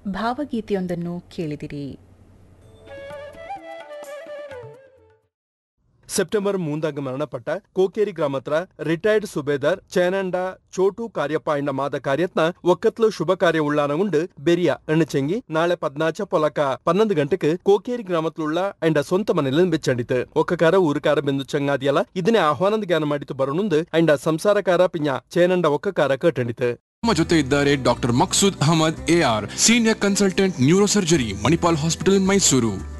ಭಾವಗೀತೆಯೊಂದನ್ನು ಕೇಳಿದಿರಿ ಸೆಪ್ಟೆಂಬರ್ ಮೂಂದಾಗ ಮರಣಪಟ್ಟ ಕೋಕೇರಿ ಗ್ರಾಮತ್ರ ರಿಟೈರ್ಡ್ ಸುಬೇದರ್ ചേനണ്ട ചോട്ടു കാര്യപ്പായിണ്ട മാത കാര്യത്ന ഒക്കത്ಲು ശുഭ ಕಾರ್ಯ ಉಳ್ಳಾನಗುಂಡು ಬೆರಿಯ ಎಣ್ಣಚೆಂಗಿ ನಾಳೆ ಪದ್ನಾಚ ಪೊಲಕ ಪನ್ನೊಂದು ಗಂಟೆಗೆ ಕೋಕೇರಿ ಗ್ರಾಮತ್ಲುಳ್ಳ ಅಂಡ ಸೊಂತ ಮನೆಯಲ್ಲಿ ಬೆಚ್ಚಂಡಿತು ಒಕ್ಕಕಾರ ಊರುಕಾರ ಬೆಂದು ಚಂಗಾದಿಯಲ್ಲ ಇದನ್ನೇ ಆಹ್ವಾನದ ಜ್ಞಾನ ಮಾಡಿತು ಬರೋಣುಂದು ಅಂಡ ಸಂಸಾರಕಾರ ಪಿಂಜ ಚೇನಂಡ ಒಕ್ಕಕಾರ ಕಟ್ಟಂಡಿತು ನಮ್ಮ ಜೊತೆ ಇದ್ದಾರೆ doctor Maqsood Ahmed AR senior consultant neuro surgery Manipal hospital Mysuru